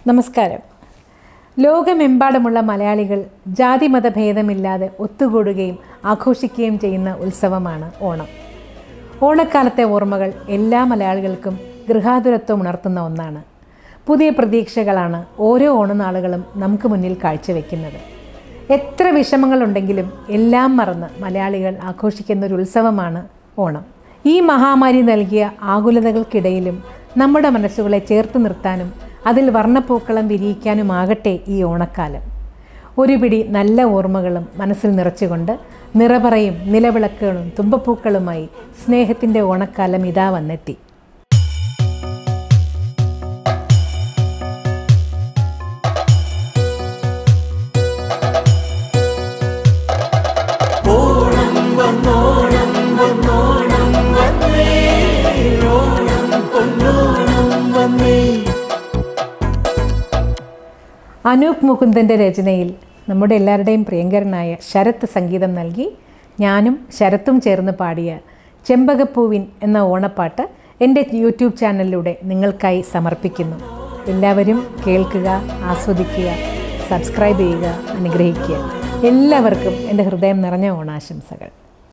നമസ്കാരം ലോകമെമ്പാടുമുള്ള മലയാളികൾ ജാതിമത ഭേദമില്ലാതെ ഒത്തുകൂടുകയും ആഘോഷിക്കുകയും ചെയ്യുന്ന ഉത്സവമാണ് ഓണം ഓണക്കാലത്തെ ഓർമ്മകൾ എല്ലാ മലയാളികൾക്കും ഗൃഹാതുരത്വം ഉണർത്തുന്ന ഒന്നാണ് പുതിയ പ്രതീക്ഷകളാണ് ഓരോ ഓണനാളുകളും നമുക്ക് മുന്നിൽ കാഴ്ചവെക്കുന്നത് എത്ര വിഷമങ്ങളുണ്ടെങ്കിലും എല്ലാം മറന്ന് മലയാളികൾ ആഘോഷിക്കുന്ന ഒരു ഉത്സവമാണ് ഓണം ഈ മഹാമാരി നൽകിയ ആകുലതകൾക്കിടയിലും നമ്മുടെ മനസ്സുകളെ ചേർത്ത് നിർത്താനും അതിൽ വർണ്ണപ്പൂക്കളം വിരിയിക്കാനുമാകട്ടെ ഈ ഓണക്കാലം ഒരു പിടി നല്ല ഓർമ്മകളും മനസ്സിൽ നിറച്ചുകൊണ്ട് നിറപറയും നിലവിളക്കുകളും തുമ്പപ്പൂക്കളുമായി സ്നേഹത്തിൻ്റെ ഓണക്കാലം ഇതാ വന്നെത്തി ഓണം വന്നോണം വന്നോണം വന്നേ ഓണം പൊന്നോണം വന്നേ അനൂപ് മുകുന്ദൻ്റെ രചനയിൽ നമ്മുടെ എല്ലാവരുടെയും പ്രിയങ്കരനായ ശരത്ത് സംഗീതം നൽകി ഞാനും ശരത്തും ചേർന്ന് പാടിയ ചെമ്പകപ്പൂവിൻ എന്ന ഓണപ്പാട്ട് എൻ്റെ യൂട്യൂബ് ചാനലിലൂടെ നിങ്ങൾക്കായി സമർപ്പിക്കുന്നു എല്ലാവരും കേൾക്കുക ആസ്വദിക്കുക സബ്സ്ക്രൈബ് ചെയ്യുക അനുഗ്രഹിക്കുക എല്ലാവർക്കും എൻ്റെ ഹൃദയം നിറഞ്ഞ ഓണാശംസകൾ